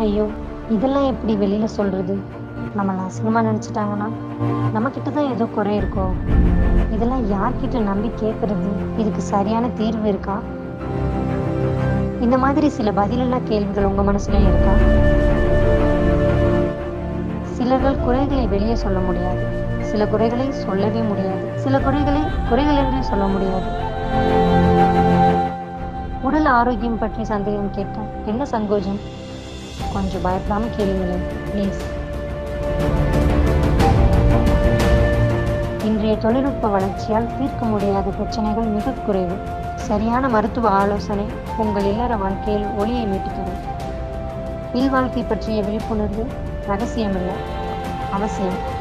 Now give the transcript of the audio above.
ஐயோ இதெல்லாம் எப்படி வெளியில் சொல்கிறது நம்மளை அசிங்கமாக நினச்சிட்டாங்கன்னா நம்மக்கிட்ட தான் ஏதோ குறை இருக்கோ இதெல்லாம் யார்கிட்ட நம்பி கேட்குறது இதுக்கு சரியான தீர்வு இருக்கா இந்த மாதிரி சில பதிலில்லா கேள்விகள் உங்கள் மனசுலயும் இருக்கா சிலர்கள் குறைகளை வெளியே சொல்ல முடியாது சில குறைகளை சொல்லவே முடியாது சில குறைகளை குறைகள் என்றே சொல்ல முடியாது உடல் ஆரோக்கியம் பற்றி சந்தேகம் கேட்டேன் என்ன சங்கோஜம் கொஞ்சம் பயப்படாம கேளுங்களேன் ப்ளீஸ் இன்றைய தொழில்நுட்ப வளர்ச்சியால் தீர்க்க முடியாத பிரச்சனைகள் மிக குறைவு சரியான மருத்துவ ஆலோசனை உங்கள் இல்லற வாழ்க்கையில் ஒளியை மீட்டுத்தரும் இல்வாழ்க்கை பற்றிய விழிப்புணர்வு ரகசியமில்லை அவசியம்